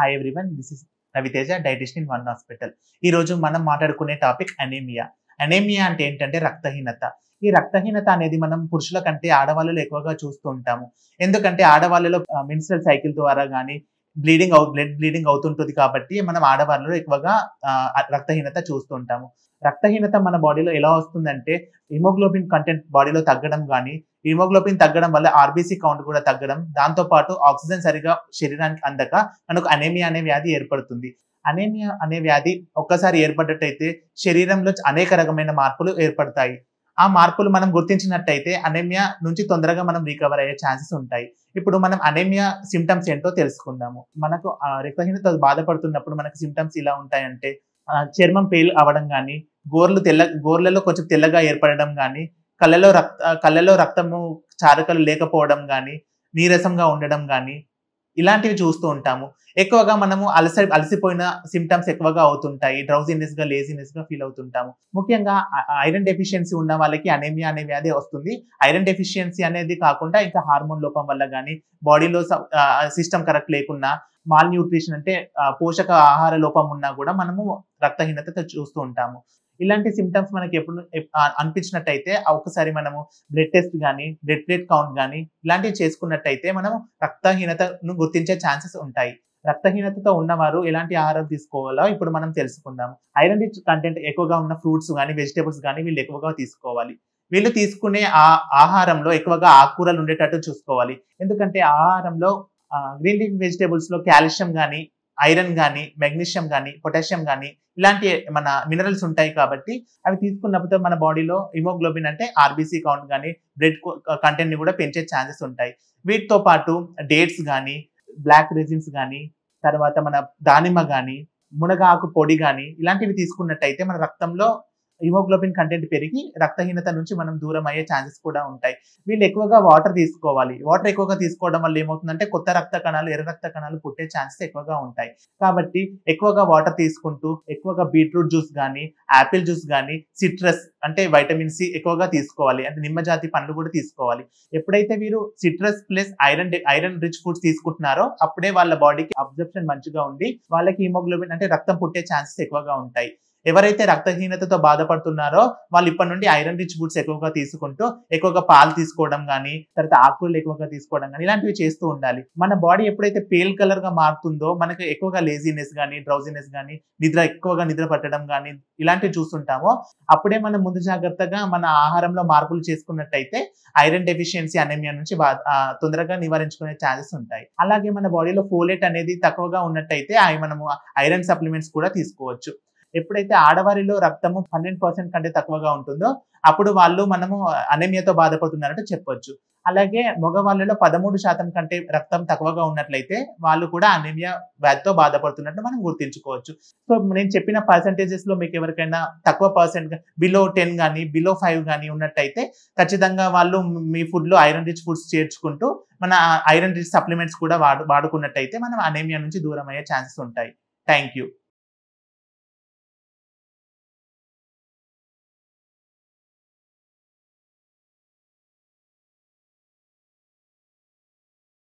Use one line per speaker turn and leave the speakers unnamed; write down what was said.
hi everyone this is Raviteja dietitian one hospital ఈ రోజు మనం మాట్లాడుకునే టాపిక్ అనేమియా అనేమియా అంటే ఏంటంటే రక్తహీనత ఈ రక్తహీనత అనేది మనం పురుషుల కంటే ఆడవాళ్ళలో ఎక్కువగా చూస్తూ ఉంటాము ఎందుకంటే ఆడవాళ్ళలో మినిస్ట్రల్ సైకిల్ ద్వారా కానీ బ్లీడింగ్ అవు బ్లడ్ బ్లీడింగ్ అవుతుంటుంది కాబట్టి మనం ఆడవాళ్ళలో ఎక్కువగా ఆ, రక్తహీనత చూస్తూ ఉంటాము రక్తహీనత మన బాడీలో ఎలా వస్తుందంటే హిమోగ్లోబిన్ కంటెంట్ బాడీలో తగ్గడం కానీ హిమోగ్లోబిన్ తగ్గడం వల్ల ఆర్బీసీ కౌంట్ కూడా తగ్గడం దాంతో పాటు ఆక్సిజన్ సరిగా శరీరానికి అందక మనకు అనేమియా అనే వ్యాధి ఏర్పడుతుంది అనేమియా అనే వ్యాధి ఒక్కసారి ఏర్పడ్డట్టయితే శరీరంలో అనేక రకమైన మార్పులు ఏర్పడతాయి ఆ మార్పులు మనం గుర్తించినట్టయితే అనేమియా నుంచి తొందరగా మనం రికవర్ అయ్యే ఛాన్సెస్ ఉంటాయి ఇప్పుడు మనం అనేమియా సిమ్టమ్స్ ఏంటో తెలుసుకుందాము మనకు ఆ రక్తహీనత బాధపడుతున్నప్పుడు మనకు సిమ్టమ్స్ ఇలా ఉంటాయంటే ఆ, చర్మం పేలు అవడం కానీ గోర్లు తెల్ల గోర్లలో కొంచెం తెల్లగా ఏర్పడడం కానీ కళ్ళలో రక్త కళ్ళలో రక్తము చారకలు లేకపోవడం కానీ నీరసంగా ఉండడం కానీ ఇలాంటివి చూస్తూ ఉంటాము ఎక్కువగా మనము అలస అలసిపోయిన సిమ్టమ్స్ ఎక్కువగా అవుతుంటాయి డ్రౌజినెస్ గా లేజినెస్ గా ఫీల్ అవుతుంటాము ముఖ్యంగా ఐరన్ డెఫిషియన్సీ ఉన్న వాళ్ళకి అనేమియా అనే వ్యాధి వస్తుంది ఐరన్ డెఫిషియన్సీ అనేది కాకుండా ఇంకా హార్మోన్ లోపం వల్ల కానీ బాడీలో సిస్టమ్ కరెక్ట్ లేకున్నా మాల్ న్యూట్రిషన్ అంటే ఆ, పోషక ఆహార లోపం ఉన్నా కూడా మనము రక్తహీనత చూస్తూ ఉంటాము ఇలాంటి సిమ్టమ్స్ మనకి ఎప్పుడు ఎప్- ఆ, అనిపించినట్టయితే ఆ ఒక్కసారి మనము బ్లడ్ టెస్ట్ కానీ బ్లడ్ ప్లేట్ కౌంట్ కానీ ఇలాంటివి చేసుకున్నట్టయితే మనం రక్తహీనతను గుర్తించే ఛాన్సెస్ ఉంటాయి రక్తహీనతతో ఉన్నవారు ఎలాంటి ఆహారం తీసుకోవాలో ఇప్పుడు మనం తెలుసుకుందాం ఐరన్ రిచ్ కంటెంట్ ఎక్కువగా ఉన్న ఫ్రూట్స్ కానీ వెజిటేబుల్స్ కానీ వీళ్ళు ఎక్కువగా తీసుకోవాలి వీళ్ళు తీసుకునే ఆ ఆహారంలో ఎక్కువగా ఆకుకూరలు ఉండేటట్టు చూసుకోవాలి ఎందుకంటే ఆహారంలో గ్రీన్ లీఫ్ వెజిటేబుల్స్ లో కాల్షియం కానీ ఐరన్ కానీ మెగ్నీషియం కానీ పొటాషియం కానీ ఇలాంటి మన మినరల్స్ ఉంటాయి కాబట్టి అవి తీసుకున్నప్పుడు మన బాడీలో హిమోగ్లోబిన్ అంటే ఆర్బీసీ కౌంట్ కానీ బ్లడ్ కంటెంట్ ని కూడా పెంచే ఛాన్సెస్ ఉంటాయి వీటితో పాటు డేట్స్ కానీ బ్లాక్ రెజిన్స్ కానీ తర్వాత మన దానిమ్మ కానీ మునగాకు పొడి కానీ ఇలాంటివి తీసుకున్నట్టయితే మన రక్తంలో హిమోగ్లోబిన్ కంటెంట్ పెరిగి రక్తహీనత నుంచి మనం దూరం అయ్యే ఛాన్సెస్ కూడా ఉంటాయి వీళ్ళు ఎక్కువగా వాటర్ తీసుకోవాలి వాటర్ ఎక్కువగా తీసుకోవడం వల్ల ఏమవుతుందంటే కొత్త రక్త కణాలు ఎర్ర రక్త కణాలు పుట్టే ఛాన్సెస్ ఎక్కువగా ఉంటాయి కాబట్టి ఎక్కువగా వాటర్ తీసుకుంటూ ఎక్కువగా బీట్రూట్ జ్యూస్ కానీ యాపిల్ జ్యూస్ కానీ సిట్రస్ అంటే వైటమిన్ సి ఎక్కువగా తీసుకోవాలి అంటే నిమ్మ జాతి పండ్లు కూడా తీసుకోవాలి ఎప్పుడైతే వీరు citrus plus iron iron rich foods తీసుకుంటున్నారో అప్పుడే వాళ్ళ బాడీకి అబ్జర్ప్షన్ మంచిగా ఉండి వాళ్ళకి హిమోగ్లోబిన్ అంటే రక్తం పుట్టే ఛాన్సెస్ ఎక్కువగా ఉంటాయి ఎవరైతే రక్తహీనతతో బాధపడుతున్నారో వాళ్ళు ఇప్పటి నుండి ఐరన్ రిచ్ ఫుడ్స్ ఎక్కువగా తీసుకుంటూ ఎక్కువగా పాలు తీసుకోవడం కానీ తర్వాత ఆకుకూరలు ఎక్కువగా తీసుకోవడం కానీ ఇలాంటివి చేస్తూ ఉండాలి మన బాడీ ఎప్పుడైతే పేల్ కలర్ గా మారుతుందో మనకు ఎక్కువగా లేజినెస్ కానీ డ్రౌజినెస్ కానీ నిద్ర ఎక్కువగా నిద్ర పట్టడం కానీ ఇలాంటివి చూస్తుంటామో అప్పుడే మనం ముందు జాగ్రత్తగా మన ఆహారంలో మార్పులు చేసుకున్నట్టయితే ఐరన్ డెఫిషియన్సీ అనేమియా నుంచి బా- ఆ, తొందరగా నివారించుకునే ఛాన్సెస్ ఉంటాయి అలాగే మన బాడీలో ఫోలేట్ అనేది తక్కువగా ఉన్నట్టయితే అవి మనము ఐరన్ సప్లిమెంట్స్ కూడా తీసుకోవచ్చు ఎప్పుడైతే ఆడవారిలో రక్తము పన్నెండు పర్సెంట్ కంటే తక్కువగా ఉంటుందో అప్పుడు వాళ్ళు మనము అనేమియాతో బాధపడుతున్నారంటే చెప్పొచ్చు అలాగే మగవాళ్ళలో పదమూడు శాతం కంటే రక్తం తక్కువగా ఉన్నట్లయితే వాళ్ళు కూడా అనేమియా వ్యాధితో బాధపడుతున్నట్టు మనం గుర్తించుకోవచ్చు సో నేను చెప్పిన పర్సంటేజెస్ లో మీకు ఎవరికైనా తక్కువ పర్సెంట్ బిలో టెన్ కానీ బిలో ఫైవ్ కానీ ఉన్నట్టయితే ఖచ్చితంగా వాళ్ళు మీ ఫుడ్ లో ఐరన్ రిచ్ ఫుడ్స్ చేర్చుకుంటూ మన ఐరన్ రిచ్ సప్లిమెంట్స్ కూడా వాడు వాడుకున్నట్టయితే మనం అనేమియా నుంచి దూరం అయ్యే ఛాన్సెస్ ఉంటాయి థ్యాంక్ యూ